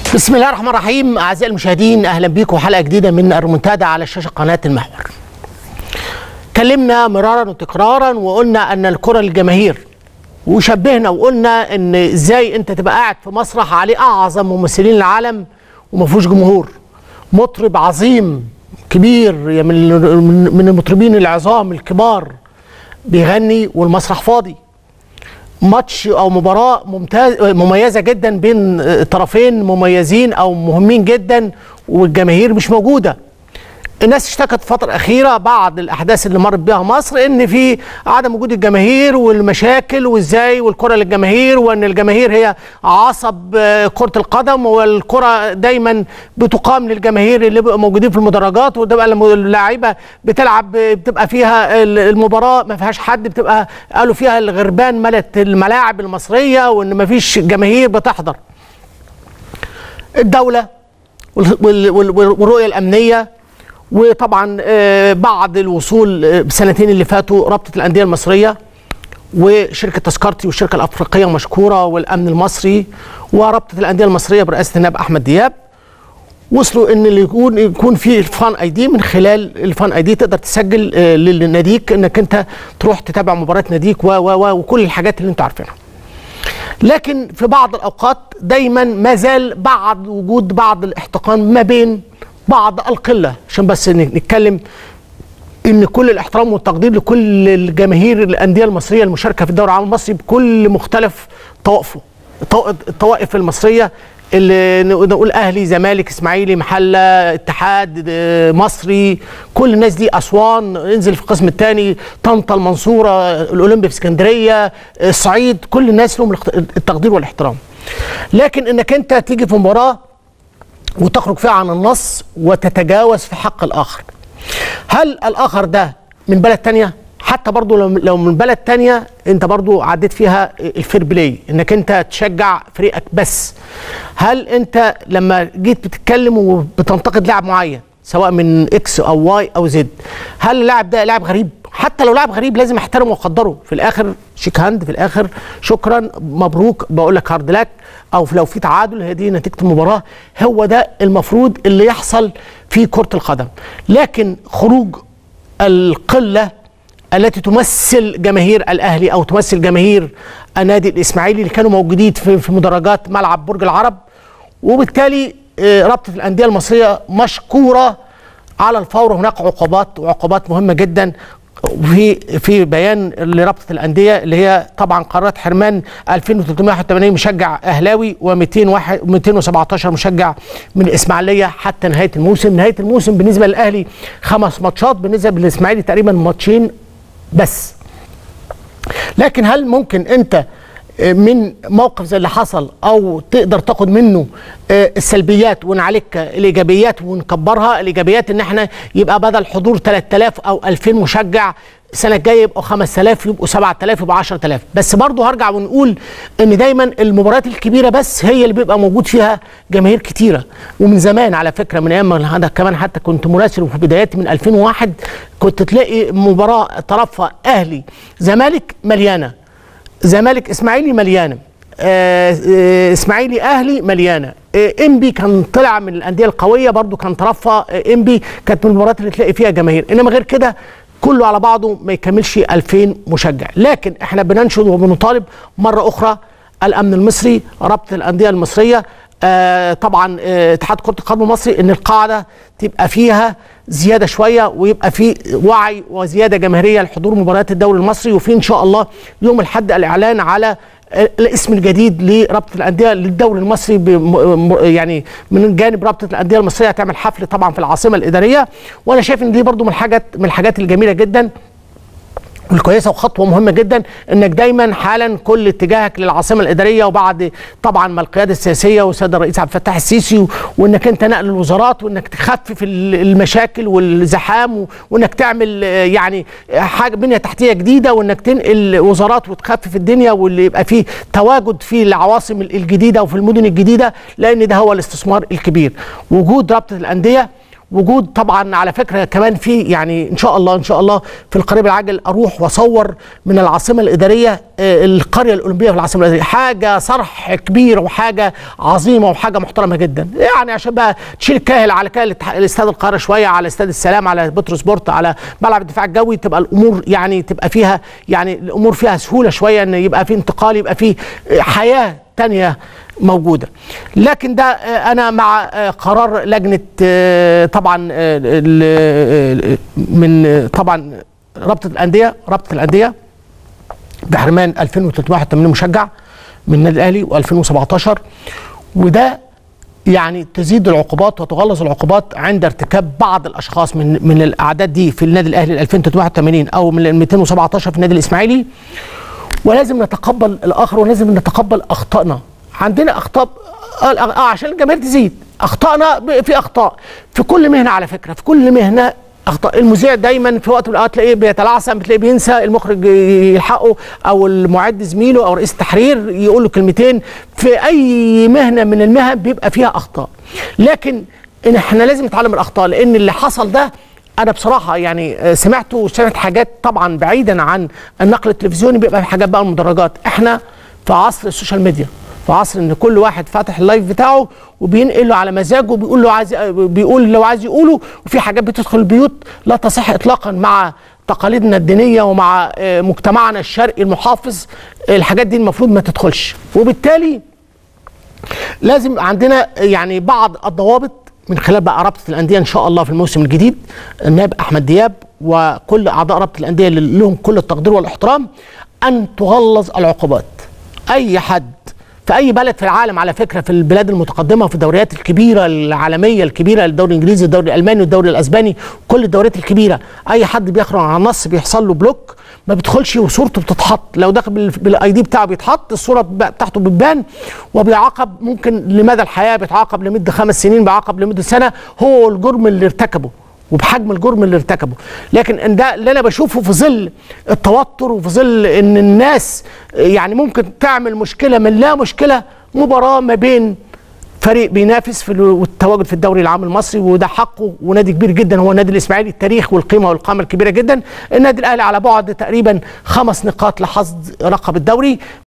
بسم الله الرحمن الرحيم اعزائي المشاهدين اهلا بيكم حلقه جديده من الريمونتادا على شاشه قناه المحور. كلمنا مرارا وتكرارا وقلنا ان الكره للجماهير وشبهنا وقلنا ان ازاي انت تبقى قاعد في مسرح عليه اعظم ممثلين العالم وما فيهوش جمهور. مطرب عظيم كبير من من المطربين العظام الكبار بيغني والمسرح فاضي. ماتش او مباراه ممتاز مميزه جدا بين طرفين مميزين او مهمين جدا والجماهير مش موجوده الناس اشتكت الفترة الأخيرة بعض الأحداث اللي مرت بها مصر إن في عدم وجود الجماهير والمشاكل وإزاي والكرة للجماهير وإن الجماهير هي عصب كرة القدم والكرة دايما بتقام للجماهير اللي بيبقوا موجودين في المدرجات وتبقى اللاعيبة بتلعب بتبقى فيها المباراة ما فيهاش حد بتبقى قالوا فيها الغربان ملت الملاعب المصرية وإن ما فيش جماهير بتحضر. الدولة والرؤية الأمنية وطبعا بعد الوصول بسنتين اللي فاتوا رابطه الانديه المصريه وشركه تذكرتي والشركه الافريقيه مشكوره والامن المصري ورابطه الانديه المصريه برئاسه النائب احمد دياب وصلوا ان اللي يكون يكون في الفان اي دي من خلال الفان اي دي تقدر تسجل لناديك انك انت تروح تتابع مباراه ناديك و و وكل الحاجات اللي انتوا عارفينها. لكن في بعض الاوقات دايما ما زال بعد وجود بعض الاحتقان ما بين بعض القله عشان بس نتكلم ان كل الاحترام والتقدير لكل الجماهير الانديه المصريه المشاركه في الدوري العام المصري بكل مختلف طوائفه الطوائف المصريه اللي نقول اهلي زمالك اسماعيلي محله اتحاد مصري كل الناس دي اسوان انزل في القسم الثاني طنطا المنصوره الاولمبي في اسكندريه الصعيد كل الناس لهم التقدير والاحترام لكن انك انت تيجي في مباراه وتخرج فيها عن النص وتتجاوز في حق الآخر هل الآخر ده من بلد تانية حتى برضو لو من بلد تانية انت برضو عديت فيها الفير بلاي انك انت تشجع فريقك بس هل انت لما جيت بتتكلم وبتنتقد لاعب معين سواء من اكس او واي او زد هل اللاعب ده لاعب غريب حتى لو لاعب غريب لازم احترمه واقدره في الاخر شيك هاند في الاخر شكرا مبروك بقول لك هارد لك او لو في تعادل هي دي نتيجه المباراه هو ده المفروض اللي يحصل في كره القدم لكن خروج القله التي تمثل جماهير الاهلي او تمثل جماهير النادي الاسماعيلي اللي كانوا موجودين في مدرجات ملعب برج العرب وبالتالي رابطه الانديه المصريه مشكوره على الفور هناك عقوبات وعقوبات مهمه جدا في في بيان لرابطه الانديه اللي هي طبعا قررت حرمان 2381 مشجع اهلاوي و217 مشجع من الاسماعيليه حتى نهايه الموسم، نهايه الموسم بالنسبه للاهلي خمس ماتشات بالنسبه للاسماعيلي تقريبا ماتشين بس. لكن هل ممكن انت من موقف زي اللي حصل او تقدر تاخد منه السلبيات ونعالج الايجابيات ونكبرها الايجابيات ان احنا يبقى بدل حضور 3000 او 2000 مشجع السنه الجايه يبقوا 5000 يبقوا 7000 يبقوا 10000 بس برضه هرجع ونقول ان دايما المباريات الكبيره بس هي اللي بيبقى موجود فيها جماهير كتيره ومن زمان على فكره من ايام هذا كمان حتى كنت مراسل وفي بداياتي من 2001 كنت تلاقي مباراه طرفها اهلي زمالك مليانه زمالك اسماعيلي مليانه آه آه اسماعيلي اهلي مليانه آه انبي كان طلع من الانديه القويه برضو كان طرفها انبي كانت من المباريات اللي تلاقي فيها جماهير انما غير كده كله على بعضه ما يكملش 2000 مشجع لكن احنا بننشد وبنطالب مره اخرى الامن المصري رابطه الانديه المصريه آه طبعا آه اتحاد كره القدم المصري ان القاعده تبقى فيها زياده شويه ويبقى في وعي وزياده جماهيريه لحضور مباريات الدوري المصري وفي ان شاء الله يوم الاحد الاعلان على الاسم الجديد لرابطه الانديه للدوري المصري يعني من جانب رابطه الانديه المصريه هتعمل حفل طبعا في العاصمه الاداريه وانا شايف ان دي برضو من الحاجات من الحاجات الجميله جدا الكويسه وخطوه مهمه جدا انك دايما حالا كل اتجاهك للعاصمه الاداريه وبعد طبعا ما القياده السياسيه والسيد الرئيس عبد الفتاح السيسي وانك انت نقل الوزارات وانك تخفف المشاكل والزحام وانك تعمل يعني حاجه بنيه تحتيه جديده وانك تنقل وزارات وتخفف الدنيا واللي يبقى فيه تواجد في العواصم الجديده وفي المدن الجديده لان ده هو الاستثمار الكبير وجود رابطه الانديه وجود طبعا على فكره كمان في يعني ان شاء الله ان شاء الله في القريب العاجل اروح واصور من العاصمه الاداريه آه، القريه الاولمبيه في العاصمه الاداريه حاجه صرح كبير وحاجه عظيمه وحاجه محترمه جدا يعني عشان بقى تشيل الكاهل على كاهل الاتح- الاستاد القاهره شويه على استاد السلام على بتروس بورت على ملعب الدفاع الجوي تبقى الامور يعني تبقى فيها يعني الامور فيها سهوله شويه ان يبقى في انتقال يبقى في حياه تانية موجودة لكن ده آه، أنا مع آه، قرار لجنة آه، طبعا آه، ال- من آه، طبعا رابطة الأندية رابطة الأندية بحرمان 2381 مشجع من النادي الأهلي و2017 وده يعني تزيد العقوبات وتغلظ العقوبات عند ارتكاب بعض الاشخاص من من الاعداد دي في النادي الاهلي ال 2381 او من ال 217 في النادي الاسماعيلي ولازم نتقبل الاخر ولازم نتقبل اخطائنا عندنا اخطاء آه آه، عشان الجماهير تزيد اخطائنا ب- في اخطاء في كل مهنه على فكره في كل مهنه اخطاء المذيع دايما في وقت من الاوقات تلاقيه بيتلعثم بتلاقيه بينسى المخرج يلحقه او المعد زميله او رئيس التحرير يقول له كلمتين في اي مهنه من المهن بيبقى فيها اخطاء لكن إن احنا لازم نتعلم الاخطاء لان اللي حصل ده انا بصراحه يعني آه، سمعت وسمعت حاجات طبعا بعيدا عن النقل التلفزيوني بيبقى في حاجات بقى المدرجات احنا في عصر السوشيال ميديا في عصر ان كل واحد فاتح اللايف بتاعه وبينقل له على مزاجه بيقول له عايز بيقول لو عايز يقوله وفي حاجات بتدخل البيوت لا تصح اطلاقا مع تقاليدنا الدينيه ومع آه، مجتمعنا الشرقي المحافظ الحاجات دي المفروض ما تدخلش وبالتالي لازم عندنا يعني بعض الضوابط من خلال بقى رابطه الانديه ان شاء الله في الموسم الجديد النائب احمد دياب وكل اعضاء رابطه الانديه اللي لهم كل التقدير والاحترام ان تغلظ العقوبات اي حد في اي بلد في العالم على فكره في البلاد المتقدمه وفي الدوريات الكبيره العالميه الكبيره الدوري الانجليزي الدوري الالماني والدوري الاسباني كل الدوريات الكبيره اي حد بيخرج عن النص بيحصل له بلوك ما بيدخلش وصورته بتتحط لو دخل بال- بالاي دي بتاعه بيتحط الصوره بتبقى- بتاعته بتبان وبيعاقب ممكن لمدى الحياه بيتعاقب لمده خمس سنين بيعاقب لمده سنه هو الجرم اللي ارتكبه وبحجم الجرم اللي ارتكبه لكن ان ده اللي انا بشوفه في ظل التوتر وفي ظل ان الناس يعني ممكن تعمل مشكله من لا مشكله مباراه ما بين فريق بينافس في ال- التواجد في الدوري العام المصري وده حقه ونادي كبير جدا هو النادي الاسماعيلي التاريخ والقيمه والقامه الكبيره جدا النادي الاهلي على بعد تقريبا خمس نقاط لحصد لقب الدوري